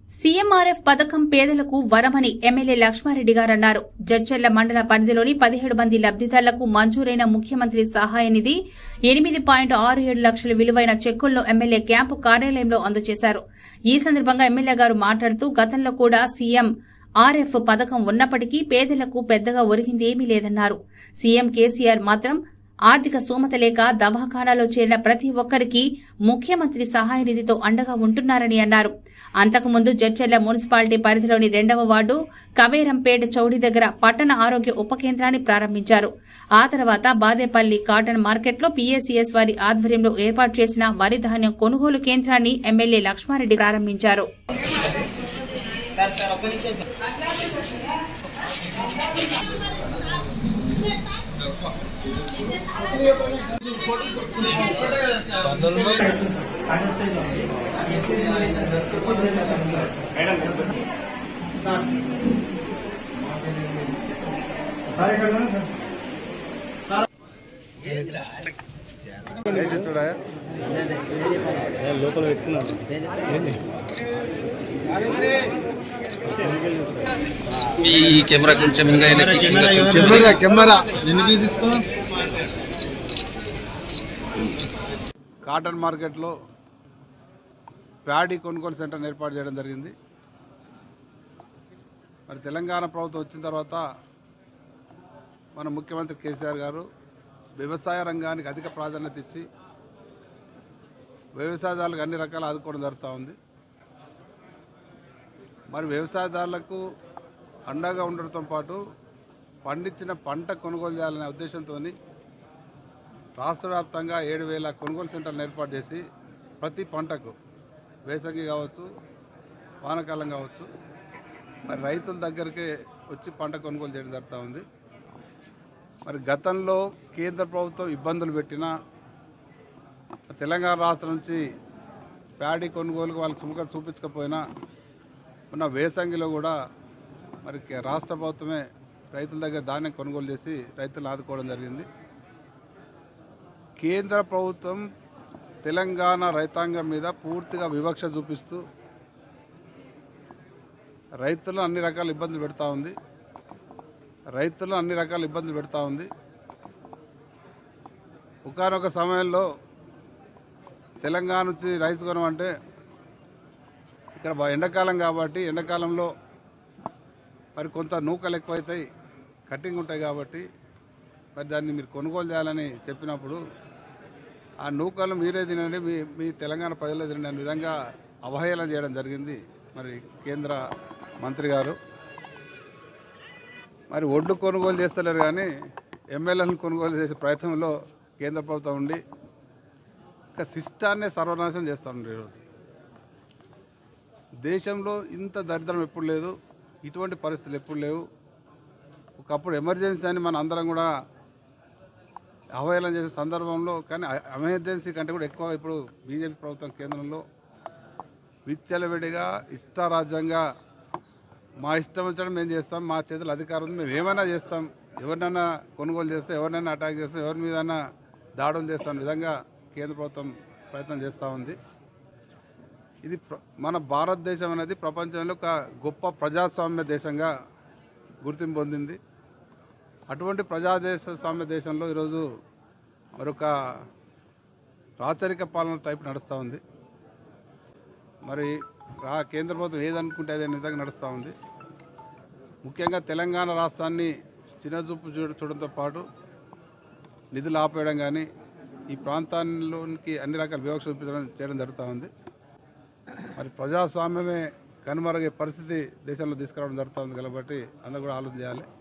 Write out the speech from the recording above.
CMRF పథకం పేదలకు వరమని MLA Lakshma Reddy గారు అన్నారు జడ్చెర్ల మండల పరిధిలోని పదిహేడు మంది లబ్దిదారులకు మంజూరైన ముఖ్యమంత్రి సహాయ నిధి ఎనిమిది పాయింట్ ఆరు ఏడు లక్షల విలువైన చెక్కులను ఎమ్మెల్యే క్యాంపు కార్యాలయంలో అందజేశారు ఈ సందర్భంగా ఎమ్మెల్యే గారు మాట్లాడుతూ గతంలో కూడా సీఎం ఆర్ఎఫ్ పథకం ఉన్నప్పటికీ పేదలకు పెద్దగా ఒరిగింది ఏమీ లేదన్నారు సీఎం కేసీఆర్ మాత్రం ఆర్థిక స్తోమత లేక దవాఖానాలో చేరిన ప్రతి ఒక్కరికి ముఖ్యమంత్రి సహాయ నిధితో అండగా ఉంటున్నారని అన్నారు అంతకుముందు జడ్చెర్ల మున్సిపాలిటీ పరిధిలోని రెండవ వార్డు కవేరంపేట చౌడి దగ్గర పట్టణ ఆరోగ్య ఉప కేంద్రాన్ని ప్రారంభించారు ఆ తర్వాత బాదేపల్లి కాటన్ మార్కెట్లో పీఏసీఎస్ వారి ఆధ్వర్యంలో ఏర్పాటు చేసిన వరి ధాన్యం కొనుగోలు కేంద్రాన్ని ఎమ్మెల్యే లక్ష్మారెడ్డి ప్రారంభించారు సార్ సార్ ఒక్క నిమిషం సార్ లోపల పెట్టుకున్నాను ఈ కెమెరా కొంచెం ఇంకా వెనక్కి, ఇంకా కొంచెం కెమెరా కెమెరా ఎన్ని తీసుకో కాటన్ మార్కెట్లో ప్యాడీ కొనుగోలు సెంటర్ని ఏర్పాటు చేయడం జరిగింది మరి తెలంగాణ ప్రభుత్వం వచ్చిన తర్వాత మన ముఖ్యమంత్రి కేసీఆర్ గారు వ్యవసాయ రంగానికి అధిక ప్రాధాన్యత ఇచ్చి వ్యవసాయదారులకు అన్ని రకాల ఆదుకోవడం జరుగుతూ ఉంది మరి వ్యవసాయదారులకు అండగా ఉండడంతో పాటు పండించిన పంట కొనుగోలు చేయాలనే ఉద్దేశంతో రాష్ట్ర వ్యాప్తంగా ఏడు వేల కొనుగోలు సెంటర్లను ఏర్పాటు చేసి ప్రతి పంటకు వేసవి కావచ్చు వానాకాలం కావచ్చు మరి రైతుల దగ్గరికి వచ్చి పంట కొనుగోలు చేయడం జరుగుతూ ఉంది మరి గతంలో కేంద్ర ప్రభుత్వం ఇబ్బందులు పెట్టినా తెలంగాణ రాష్ట్రం నుంచి ప్యాడీ కొనుగోలుకు వాళ్ళకి సుముఖం చూపించకపోయినా ఉన్న వేసంగిలో కూడా మరి కే- రాష్ట్ర ప్రభుత్వమే రైతుల దగ్గర ధాన్యం కొనుగోలు చేసి రైతులను ఆదుకోవడం జరిగింది కేంద్ర ప్రభుత్వం తెలంగాణ రైతాంగం మీద పూర్తిగా వివక్ష చూపిస్తూ రైతులు అన్ని రకాల ఇబ్బందులు పెడతా ఉంది రైతులు అన్ని రకాల ఇబ్బందులు పెడతా ఉంది ఒకనొక సమయంలో తెలంగాణ నుంచి రైస్ కొనమంటే ఇక్కడ బా- ఎండాకాలం కాబట్టి ఎండాకాలంలో మరి కొంత నూకలు ఎక్కువైతాయి కట్టింగ్ ఉంటాయి కాబట్టి మరి దాన్ని మీరు కొనుగోలు చేయాలని చెప్పినప్పుడు ఆ నూకలు మీరే తినండి మీ మీ తెలంగాణ ప్రజలే తినండి అనే విధంగా అవహేళన చేయడం జరిగింది మరి కేంద్ర మంత్రి గారు మరి ఒడ్లు కొనుగోలు చేస్తలేరు కానీ ఎమ్మెల్యేలను కొనుగోలు చేసే ప్రయత్నంలో కేంద్ర ప్రభుత్వం ఉండి ఒక సిస్టాన్నే సర్వనాశనం చేస్తూ ఉన్నారు ఈరోజు దేశంలో ఇంత దరిద్రం ఎప్పుడు లేదు ఇటువంటి పరిస్థితులు ఎప్పుడు లేవు ఒకప్పుడు ఎమర్జెన్సీ అని మన అందరం కూడా అవహేళన చేసే సందర్భంలో కానీ అ- ఎమర్జెన్సీ కంటే కూడా ఎక్కువ ఇప్పుడు బీజేపీ ప్రభుత్వం కేంద్రంలో విచ్చలవిడిగా ఇష్టారాజ్యంగా మా ఇష్టం వచ్చడం మేము చేస్తాం మా చేతులు అధికారం ఉంది మేము ఏమైనా చేస్తాం ఎవరినైనా కొనుగోలు చేస్తే ఎవరినైనా అటాక్ చేస్తే ఎవరి మీదైనా దాడులు చేస్తాం విధంగా కేంద్ర ప్రభుత్వం ప్రయత్నం చేస్తూ ఉంది ఇది ప్ర- మన భారతదేశం అనేది ప్రపంచంలో ఒక గొప్ప ప్రజాస్వామ్య దేశంగా గుర్తింపు పొందింది అటువంటి ప్రజాదేశస్వామ్య దేశంలో ఈరోజు మరొక రాచరిక పాలన టైప్ నడుస్తూ ఉంది మరి రా కేంద్ర ప్రభుత్వం ఏదనుకుంటే అదే విధంగా నడుస్తూ ఉంది ముఖ్యంగా తెలంగాణ రాష్ట్రాన్ని చిన్నచూపు చూడ చూడడంతో పాటు నిధులు ఆపేయడం కానీ ఈ ప్రాంతాల్లోనికి అన్ని రకాల వివక్ష చూపించడం చేయడం జరుగుతూ ఉంది మరి ప్రజాస్వామ్యమే కనుమరుగే పరిస్థితి దేశంలో తీసుకురావడం జరుగుతూ ఉంది కాబట్టి అందరూ కూడా ఆలోచన చేయాలి